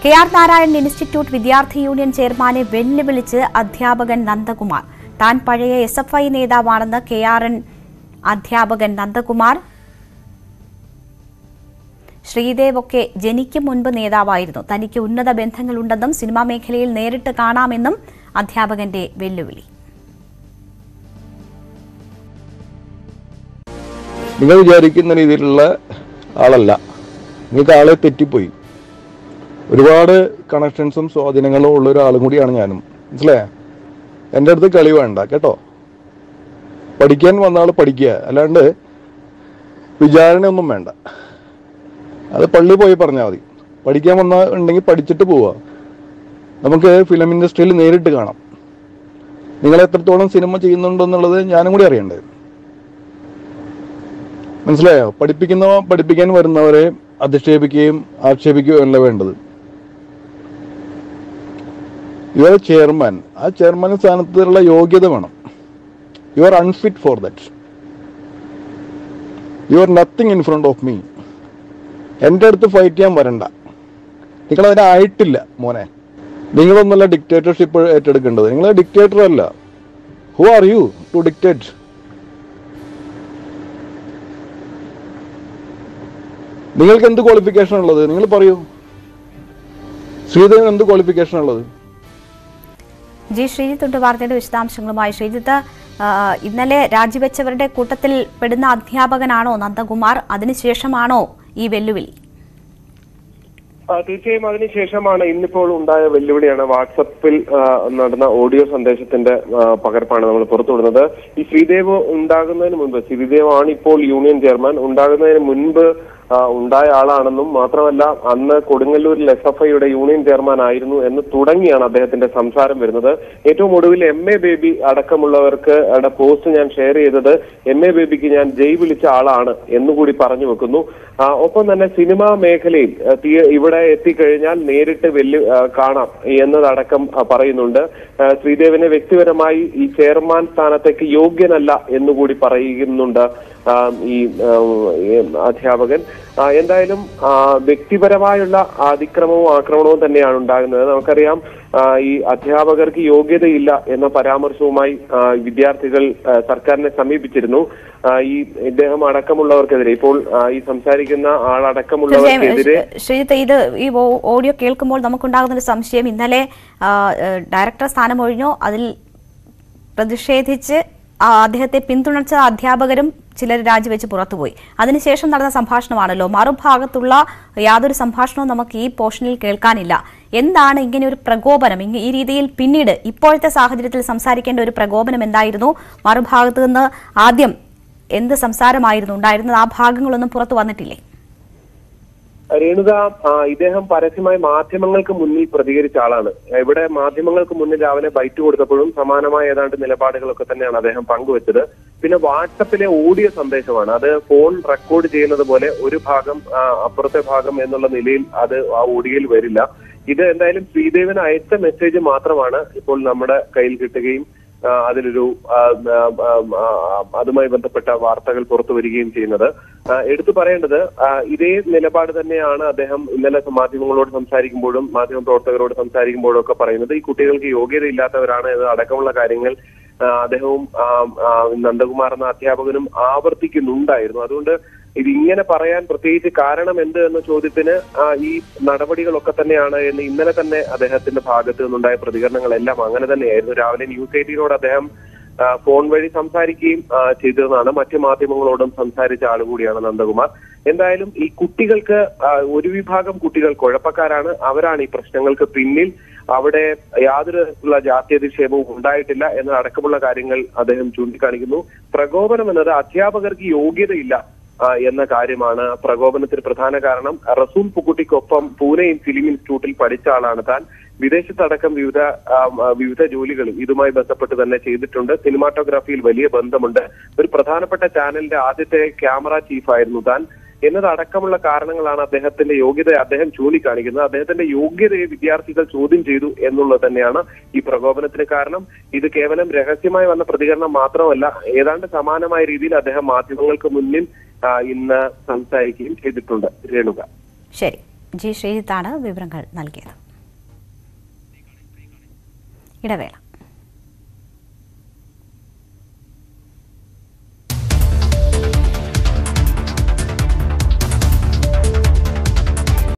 K R Narayanan institute വിദ്യാർത്ഥി union ചെയർമാനെ വെല്ലുവിളിച്ച് അധ്യാപകൻ നന്ദകുമാർ താൻ പഴയ എസ് എഫ് ഐ നേതാവാണെന്ന് കെ ആർ എൻ അധ്യാപകൻ നന്ദകുമാർ ശ്രീദേവ് ഒക്കെ ജനിക്കും മുൻപ് നേതാവായിരുന്നു തനിക്ക് ഉന്നത ബന്ധങ്ങളുണ്ടെന്നും സിനിമാ മേഖലയിൽ നേരിട്ട് കാണാമെന്നും അധ്യാപകന്റെ വെല്ലുവിളി നിങ്ങൾ വിചാരിക്കുന്ന രീതിയിലുള്ള ആളല്ല നിങ്ങൾക്ക് ആളെ തെറ്റിപ്പോയി ഒരുപാട് കണക്ഷൻസും സ്വാധീനങ്ങളും ഉള്ള ഒരാളും കൂടിയാണ് ഞാനും മനസ്സിലായേ എൻ്റെ അടുത്ത് കളി വേണ്ട കേട്ടോ പഠിക്കാൻ വന്ന ആൾ പഠിക്കുക അല്ലാണ്ട് വിചാരണയൊന്നും വേണ്ട അത് പള്ളി പോയി പറഞ്ഞാൽ മതി പഠിക്കാൻ വന്ന ഉണ്ടെങ്കിൽ പഠിച്ചിട്ട് പോവുക നമുക്ക് ഫിലിം ഇൻഡസ്ട്രിയിൽ നേരിട്ട് കാണാം നിങ്ങൾ എത്രത്തോളം സിനിമ ചെയ്യുന്നുണ്ടെന്നുള്ളത് ഞാനും കൂടി അറിയണ്ടേ മനസ്സിലായോ പഠിപ്പിക്കുന്ന പഠിപ്പിക്കാൻ വരുന്നവരെ അധിക്ഷേപിക്കുകയും ആക്ഷേപിക്കുകയും അല്ല വേണ്ടത് യു ആർ ചെയർമാൻ ആ ചെയർമാൻ സ്ഥാനത്തുള്ള യോഗ്യത വേണം you are unfit for that you are nothing in front of me എൻ്റെ അടുത്ത് ഫൈറ്റ് ചെയ്യാൻ വരണ്ട നിങ്ങൾ അതിനായിട്ടില്ല മോനെ നിങ്ങളൊന്നല്ല ഡിക്റ്റേറ്റർഷിപ്പ് ഏറ്റെടുക്കേണ്ടത് നിങ്ങൾ ഡിക്റ്റേറ്റർ അല്ല who are you to dictate നിങ്ങൾക്ക് എന്ത് ക്വാളിഫിക്കേഷൻ ഉള്ളത് നിങ്ങൾ പറയൂ ശ്രീദേവൻ എന്ത് ക്വാളിഫിക്കേഷൻ ഉള്ളത് ജി ശ്രീജിത്ത് ഉണ്ട് വാർത്തയുടെ വിശദാംശങ്ങളുമായി ശ്രീജിത്ത് ആ, ഇന്നലെ രാജിവെച്ചവരുടെ കൂട്ടത്തിൽ പെടുന്ന അധ്യാപകനാണോ നന്ദകുമാർ അതിനുശേഷമാണോ ഈ വെല്ലുവിളി ആ, തീർച്ചയായും അതിനുശേഷമാണ് ഇന്നിപ്പോൾ ഉണ്ടായ വെല്ലുവിളിയാണ് വാട്സപ്പിൽ ആ, നടന്ന ഓഡിയോ സന്ദേശത്തിന്റെ ആ, പകർപ്പാണ് നമ്മൾ പുറത്തുവിടുന്നത് ഈ ശ്രീദേവ് ഉണ്ടാകുന്നതിന് മുൻപ് ശ്രീദേവ് ആണ് ഇപ്പോൾ യൂണിയൻ ചെയർമാൻ ഉണ്ടാകുന്നതിന് മുൻപ് ആ, ഉണ്ടായ ആളാണെന്നും മാത്രമല്ല അന്ന് കൊടുങ്ങല്ലൂരിൽ എസ് എഫ് ഐയുടെ യൂണിയൻ ചെയർമാൻ ആയിരുന്നു എന്ന് തുടങ്ങിയാണ് അദ്ദേഹത്തിന്റെ സംസാരം വരുന്നത് ഏറ്റവും ഒടുവിൽ എം എ ബേബി അടക്കമുള്ളവർക്ക് ടെ പോസ്റ്റ് ഞാൻ ഷെയർ ചെയ്തത് എം എ ബേബിക്ക് ഞാൻ ജയ് വിളിച്ച ആളാണ് എന്നുകൂടി പറഞ്ഞു വെക്കുന്നു ആ, ഒപ്പം തന്നെ സിനിമാ മേഖലയിൽ ആ, തീ- ഇവിടെ എത്തിക്കഴിഞ്ഞാൽ നേരിട്ട് വെല്ലു ആ, കാണാം എന്നതടക്കം ആ, പറയുന്നുണ്ട് ആ, ശ്രീദേവിനെ വ്യക്തിപരമായി ഈ ചെയർമാൻ സ്ഥാനത്തേക്ക് യോഗ്യനല്ല എന്നുകൂടി പറയുന്നുണ്ട് ആ, ഈ ആ, ഈ അധ്യാപകൻ ആ, എന്തായാലും ആ, വ്യക്തിപരമായുള്ള അതിക്രമവും ആക്രമണവും തന്നെയാണ് ഉണ്ടാകുന്നത് നമുക്കറിയാം ആ, ഈ അധ്യാപകർക്ക് യോഗ്യതയില്ല എന്ന പരാമർശവുമായി ആ, വിദ്യാർത്ഥികൾ ആ, സർക്കാരിനെ സമീപിച്ചിരുന്നു ആ, ഈ ഇദ്ദേഹം അടക്കമുള്ളവർക്കെതിരെ ഇപ്പോൾ ആ, ഈ സംസാരിക്കുന്ന ആളടക്കമുള്ളവർക്കെതിരെ തീർച്ചയായും ശ്രീജിത്ത് ഇത് ഈ ഓ- ഓഡിയോ കേൾക്കുമ്പോൾ നമുക്കുണ്ടാകുന്ന ഒരു സംശയം ഇന്നലെ ആ, ഏഹ്, ഡയറക്ടർ സ്ഥാനം ഒഴിഞ്ഞു അതിൽ പ്രതിഷേധിച്ച് ആ, അദ്ദേഹത്തെ പിന്തുണച്ച അധ്യാപകരും ചിലർ രാജിവെച്ച് പുറത്തുപോയി അതിനുശേഷം നടന്ന സംഭാഷണമാണല്ലോ മറുഭാഗത്തുള്ള യാതൊരു സംഭാഷണവും നമുക്ക് ഈ പോർഷനിൽ കേൾക്കാനില്ല എന്താണ് ഇങ്ങനെ ഒരു പ്രകോപനം ഇങ്ങ- ഈ രീതിയിൽ പിന്നീട് ഇപ്പോഴത്തെ സാഹചര്യത്തിൽ സംസാരിക്കേണ്ട ഒരു പ്രകോപനം എന്തായിരുന്നു മറുഭാഗത്ത് നിന്ന് ആദ്യം എന്ത് സംസാരമായിരുന്നു ഉണ്ടായിരുന്നത് ആ ഭാഗങ്ങളൊന്നും പുറത്തു വന്നിട്ടില്ലേ രേണുക ആ, ഇദ്ദേഹം പരസ്യമായി മാധ്യമങ്ങൾക്ക് മുന്നിൽ പ്രതികരിച്ച ആളാണ് ഇവിടെ മാധ്യമങ്ങൾക്ക് മുന്നിൽ രാവിലെ ബൈറ്റ് കൊടുത്തപ്പോഴും സമാനമായ ഏതാണ്ട് നിലപാടുകളൊക്കെ തന്നെയാണ് അദ്ദേഹം പങ്കുവച്ചത് പിന്നെ വാട്സപ്പിലെ ഓഡിയോ സന്ദേശമാണ് അത് ഫോൺ റെക്കോർഡ് ചെയ്യുന്നത് പോലെ ഒരു ഭാഗം ആ, അപ്പുറത്തെ ഭാഗം എന്നുള്ള നിലയിൽ അത് ആ ഓഡിയോയിൽ വരില്ല ഇത് എന്തായാലും ശ്രീദേവിന് അയച്ച മെസ്സേജ് മാത്രമാണ് ഇപ്പോൾ നമ്മുടെ കയ്യിൽ കിട്ടുകയും ആ, അതിലൊരു ആ, ആ, ആ, ആ, അതുമായി ബന്ധപ്പെട്ട വാർത്തകൾ പുറത്തു വരികയും ചെയ്യുന്നത് ആ, എടുത്തു പറയേണ്ടത് ആ, ഇതേ നിലപാട് തന്നെയാണ് അദ്ദേഹം ഇന്നലെ മാധ്യമങ്ങളോട് സംസാരിക്കുമ്പോഴും മാധ്യമ പ്രവർത്തകരോട് സംസാരിക്കുമ്പോഴും ഒക്കെ പറയുന്നത് ഈ കുട്ടികൾക്ക് യോഗ്യതയില്ലാത്തവരാണ് എന്ന് അടക്കമുള്ള കാര്യങ്ങൾ ആ, അദ്ദേഹവും ആ, ആ, നന്ദകുമാർ എന്ന അധ്യാപകനും ആവർത്തിക്കുന്നുണ്ടായിരുന്നു അതുകൊണ്ട് ഇത് ഇങ്ങനെ പറയാൻ പ്രത്യേകിച്ച് കാരണം എന്ത് എന്ന ചോദ്യത്തിന് ആ, ഈ നടപടികളൊക്കെ തന്നെയാണ് എന്ന് ഇന്നലെ തന്നെ അദ്ദേഹത്തിന്റെ ഭാഗത്ത് നിന്നുണ്ടായ പ്രതികരണങ്ങളെല്ലാം അങ്ങനെ തന്നെയായിരുന്നു രാവിലെ ന്യൂസ് എയ്റ്റീനോട് അദ്ദേഹം ആ, ഫോൺ വഴി സംസാരിക്കുകയും ആ, ചെയ്തതെന്നാണ് മറ്റു മാധ്യമങ്ങളോടും സംസാരിച്ച ആൾ കൂടിയാണ് നന്ദകുമാർ എന്തായാലും ഈ കുട്ടികൾക്ക് ആ, ഒരു വിഭാഗം കുട്ടികൾ കുഴപ്പക്കാരാണ് അവരാണ് ഈ പ്രശ്നങ്ങൾക്ക് പിന്നിൽ അവിടെ യാതൊരു തരത്തിലുള്ള ജാത്യധിക്ഷേപവും ഉണ്ടായിട്ടില്ല എന്ന അടക്കമുള്ള കാര്യങ്ങൾ അദ്ദേഹം ചൂണ്ടിക്കാണിക്കുന്നു പ്രകോപനം എന്നത് അധ്യാപകർക്ക് യോഗ്യതയില്ല ആ, എന്ന കാര്യമാണ് പ്രകോപനത്തിന് പ്രധാന കാരണം റസൂൽ പുക്കുട്ടിക്കൊപ്പം പൂനെ ഫിലിം ഇൻസ്റ്റിറ്റ്യൂട്ടിൽ പഠിച്ച ആളാണ് താൻ വിദേശത്തടക്കം വിവിധ ആ, ആ, വിവിധ ജോലികൾ ഇതുമായി ബന്ധപ്പെട്ട് തന്നെ ചെയ്തിട്ടുണ്ട് സിനിമാറ്റോഗ്രാഫിയിൽ വലിയ ബന്ധമുണ്ട് ഒരു പ്രധാനപ്പെട്ട ചാനലിന്റെ ആദ്യത്തെ ക്യാമറ ചീഫായിരുന്നു താൻ എന്നതടക്കമുള്ള കാരണങ്ങളാണ് അദ്ദേഹത്തിന്റെ യോഗ്യത അദ്ദേഹം ചൂണ്ടിക്കാണിക്കുന്നത് അദ്ദേഹത്തിന്റെ യോഗ്യതയെ വിദ്യാർത്ഥികൾ ചോദ്യം ചെയ്തു എന്നുള്ളത് തന്നെയാണ് ഈ പ്രകോപനത്തിന് കാരണം ഇത് കേവലം രഹസ്യമായി വന്ന പ്രതികരണം മാത്രമല്ല ഏതാണ്ട് സമാനമായ രീതിയിൽ അദ്ദേഹം മാധ്യമങ്ങൾക്ക് മുന്നിൽ ആ, ഇന്ന് സംസാരിക്കുകയും ചെയ്തിട്ടുണ്ട് രേണുക ശരി ജി ശ്രീജിത്താണ് വിവരങ്ങൾ നൽകിയത് ഇടവേള